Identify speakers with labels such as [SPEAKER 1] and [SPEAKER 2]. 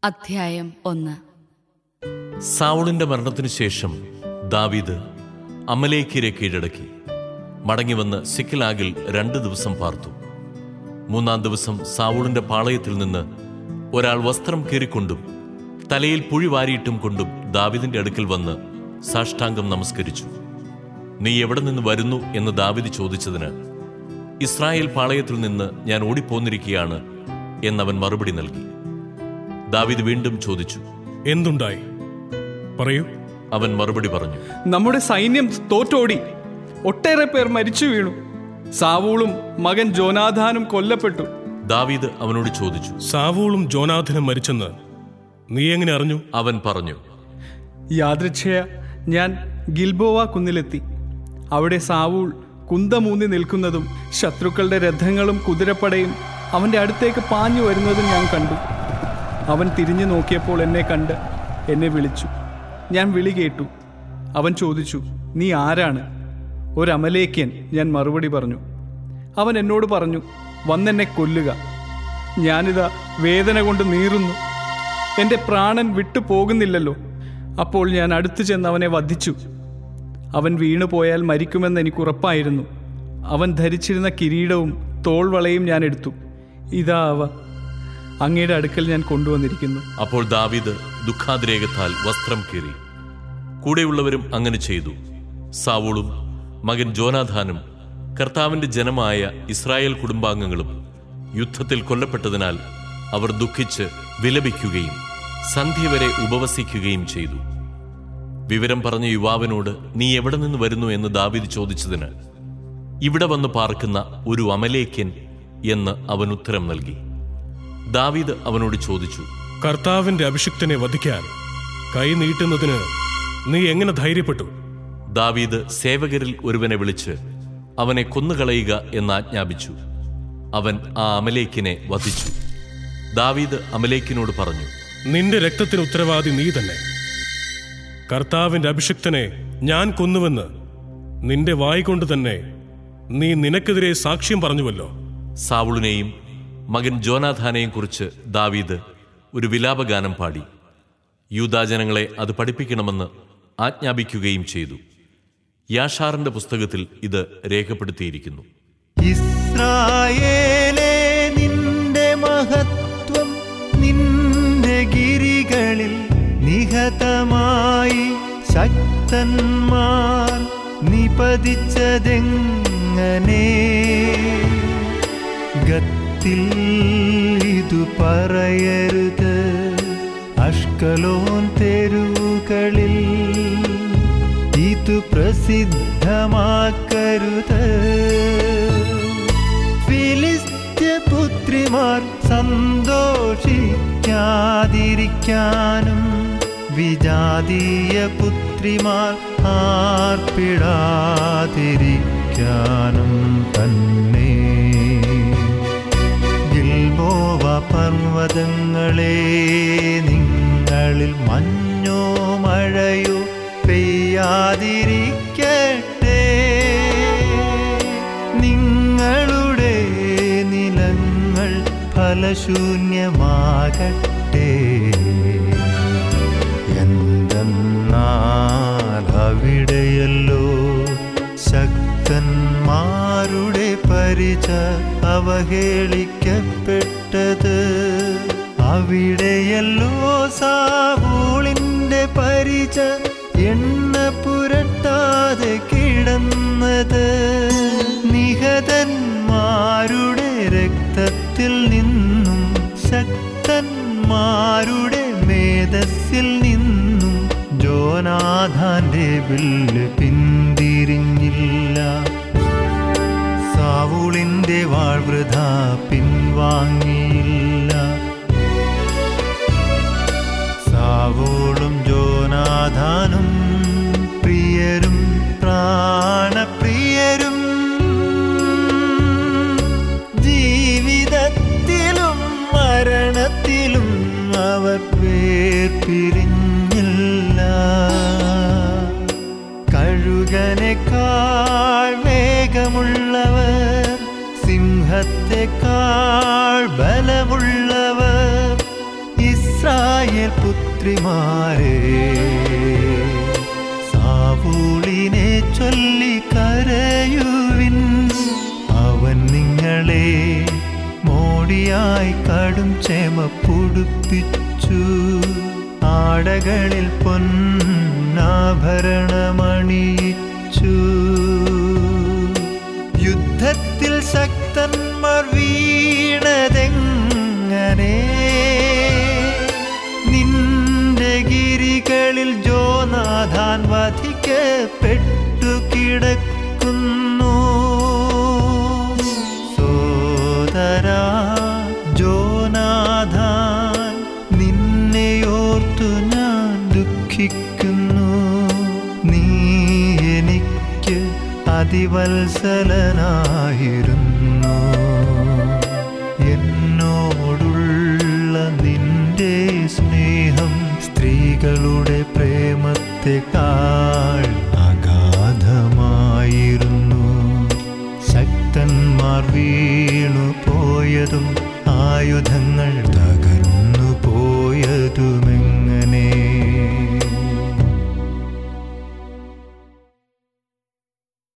[SPEAKER 1] അധ്യായം ഒന്ന്
[SPEAKER 2] സാവുളിന്റെ മരണത്തിനു ശേഷം ദാവീദ് അമലേക്കിരെ കീഴടക്കി മടങ്ങിവന്ന് സിക്കലാഗിൽ രണ്ട് ദിവസം പാർത്തു മൂന്നാം ദിവസം സാവുളിന്റെ പാളയത്തിൽ നിന്ന് ഒരാൾ വസ്ത്രം കീറിക്കൊണ്ടും തലയിൽ പുഴി വാരിയിട്ടും കൊണ്ടും ദാവീദിന്റെ അടുക്കൽ വന്ന് സാഷ്ടാംഗം നമസ്കരിച്ചു നീ എവിടെ നിന്ന് വരുന്നു എന്ന് ദാവീദ് ചോദിച്ചതിന് ഇസ്രായേൽ പാളയത്തിൽ നിന്ന് ഞാൻ ഓടിപ്പോന്നിരിക്കുകയാണ് എന്നവൻ മറുപടി നൽകി ദാവീദ് വീണ്ടും ചോദിച്ചു
[SPEAKER 3] എന്തുണ്ടായി പറയൂ
[SPEAKER 2] അവൻ മറുപടി പറഞ്ഞു
[SPEAKER 4] നമ്മുടെ സൈന്യം തോറ്റോടി ഒട്ടേറെ പേർ മരിച്ചു വീണു സാവൂളും മകൻ ജോനാഥാനും കൊല്ലപ്പെട്ടു
[SPEAKER 2] ദാവീദ് അവനോട് ചോദിച്ചു
[SPEAKER 3] സാവൂളും ജോനാഥനും മരിച്ചെന്ന് നീ എങ്ങനെ അറിഞ്ഞു
[SPEAKER 2] അവൻ പറഞ്ഞു
[SPEAKER 4] യാദൃച്ഛയ ഞാൻ ഗിൽബോവ കുന്നിലെത്തി അവിടെ സാവൂൾ കുന്തമൂന്നി നിൽക്കുന്നതും ശത്രുക്കളുടെ രഥങ്ങളും കുതിരപ്പടയും അവൻ്റെ അടുത്തേക്ക് പാഞ്ഞു വരുന്നതും ഞാൻ കണ്ടു അവൻ തിരിഞ്ഞു നോക്കിയപ്പോൾ എന്നെ കണ്ട് എന്നെ വിളിച്ചു ഞാൻ വിളി കേട്ടു അവൻ ചോദിച്ചു നീ ആരാണ് ഒരമലേക്യൻ ഞാൻ മറുപടി പറഞ്ഞു അവൻ എന്നോട് പറഞ്ഞു വന്നെന്നെ കൊല്ലുക ഞാനിതാ വേദന കൊണ്ട് നീറുന്നു എൻ്റെ പ്രാണൻ വിട്ടു പോകുന്നില്ലല്ലോ അപ്പോൾ ഞാൻ അടുത്തു ചെന്ന് അവനെ വധിച്ചു അവൻ വീണുപോയാൽ മരിക്കുമെന്ന് എനിക്ക് ഉറപ്പായിരുന്നു അവൻ ധരിച്ചിരുന്ന കിരീടവും തോൾവളയും ഞാൻ എടുത്തു ഇതാ അവ അങ്ങയുടെ അടുക്കൽ ഞാൻ കൊണ്ടുവന്നിരിക്കുന്നു
[SPEAKER 2] അപ്പോൾ ദാവീദ് ദുഃഖാതിരേകത്താൽ വസ്ത്രം കീറി കൂടെയുള്ളവരും അങ്ങനെ ചെയ്തു സാവൂളും മകൻ ജോനാഥാനും കർത്താവിന്റെ ജനമായ ഇസ്രായേൽ കുടുംബാംഗങ്ങളും യുദ്ധത്തിൽ കൊല്ലപ്പെട്ടതിനാൽ അവർ ദുഃഖിച്ച് വിലപിക്കുകയും സന്ധ്യ വരെ ഉപവസിക്കുകയും ചെയ്തു വിവരം പറഞ്ഞ യുവാവിനോട് നീ എവിടെ നിന്ന് വരുന്നു എന്ന് ദാവീദ് ചോദിച്ചതിന് ഇവിടെ വന്ന് പാർക്കുന്ന ഒരു അമലേക്യൻ എന്ന് അവൻ ഉത്തരം നൽകി ദാവീദ് അവനോട് ചോദിച്ചു
[SPEAKER 3] കർത്താവിന്റെ അഭിഷിക്തനെ വധിക്കാൻ കൈ നീട്ടുന്നതിന് നീ എങ്ങനെ ധൈര്യപ്പെട്ടു
[SPEAKER 2] ദാവീദ് സേവകരിൽ ഒരുവനെ വിളിച്ച് അവനെ കൊന്നുകളയുക എന്ന് ആജ്ഞാപിച്ചു അവൻ ആ അമലേക്കിനെ വധിച്ചു ദാവീദ് അമലേക്കിനോട് പറഞ്ഞു
[SPEAKER 3] നിന്റെ രക്തത്തിന് ഉത്തരവാദി നീ തന്നെ കർത്താവിന്റെ അഭിഷിക്തനെ ഞാൻ കൊന്നുവെന്ന് നിന്റെ വായി കൊണ്ട് തന്നെ നീ നിനക്കെതിരെ സാക്ഷ്യം പറഞ്ഞുവല്ലോ
[SPEAKER 2] സാവുളിനെയും മകൻ ജോനാഥാനെയും കുറിച്ച് ദാവീദ് ഒരു വിലാപഗാനം പാടി യൂദാജനങ്ങളെ അത് പഠിപ്പിക്കണമെന്ന് ആജ്ഞാപിക്കുകയും ചെയ്തു യാഷാറിന്റെ പുസ്തകത്തിൽ ഇത് രേഖപ്പെടുത്തിയിരിക്കുന്നു
[SPEAKER 5] ഇസ്രായേലേ നിന്റെ മഹത്വം നിന്റെ ഗിരികളിൽ നിഹതമായി ശക്തന്മാർ നിപതിച്ചതെങ്ങനെ ഗത്തിൽ ഇതു പറയരുത് അഷ്കലോൻ തെരുവുകളിൽ ഇതു പ്രസിദ്ധമാക്കരുത് ഫിലിസ്ത്യ പുത്രിമാർ സന്തോഷിക്കാതിരിക്കാനും വിജാതീയ പുത്രിമാർ ആർപ്പിടാതിരിക്കാനും തന്നെ ഗിൽബോവ പർവ്വതങ്ങളെ നിങ്ങളിൽ മഞ്ഞോ മഴയോ പെയ്യാതിരിക്കട്ടെ നിങ്ങളുടെ നിലങ്ങൾ ഫലശൂന്യമാകട്ടെ എന്തെന്നാൽ അവിടെയല്ലോ ശക്തന്മാരുടെ പരിച അവഹേളിക്കപ്പെട്ടത് അവിടെയല്ലോ സാവൂളിന്റെ പരിച എണ്ണ പുരട്ടാതെ കിടന്നത് നിഹതന്മാരുടെ രക്തത്തിൽ നിന്നും ശക്തന്മാരുടെ മേധസ്സിൽ നിന്നും ജോനാഥാന്റെ വില്ല് പിന്തിരിഞ്ഞില്ല സാവൂളിന്റെ വാഴ്വൃത പിൻവാങ്ങിയില്ല സാവൂളും ജോനാഥാനും പ്രിയരും പ്രാണപ്രിയരും ജീവിതത്തിലും മരണത്തിലും അവർ വേർപിരിഞ്ഞില്ല കഴുകനേക്കാൾ വേഗമുള്ളവർ സിംഹത്തെക്കാൾ ബലമുള്ളവർ ഇസ്രായേൽ പുത്രിമാരെ സാവൂളിനെ ചൊല്ലി കരയുവിൻ അവൻ നിങ്ങളെ മോടിയായി കടും ചേമ പുടുപ്പിച്ചു ആടകളിൽ പൊന്നാഭരണമണിയിച്ചു യുദ്ധത്തിൽ ശക്തന്മാർ വീണതെങ്ങനെ നിന്റെ ഗിരികളിൽ ജോനാഥാൻ വധിക്കപ്പെട്ടു കിടക്കുന്നു സോദരാ ജോനാഥാൻ നിന്നെയോർത്തു ഞാൻ ദുഃഖിക്കുന്നു നീ എനിക്ക് അതിവത്സലനായിരുന്നു എന്നോടുള്ള നിന്റെ സ്നേഹം സ്ത്രീകളുടെ പ്രേമത്തെക്കാൾ അഗാധമായിരുന്നു ശക്തന്മാർ വീണു പോയതും ആയുധങ്ങൾ തകർന്നു പോയതും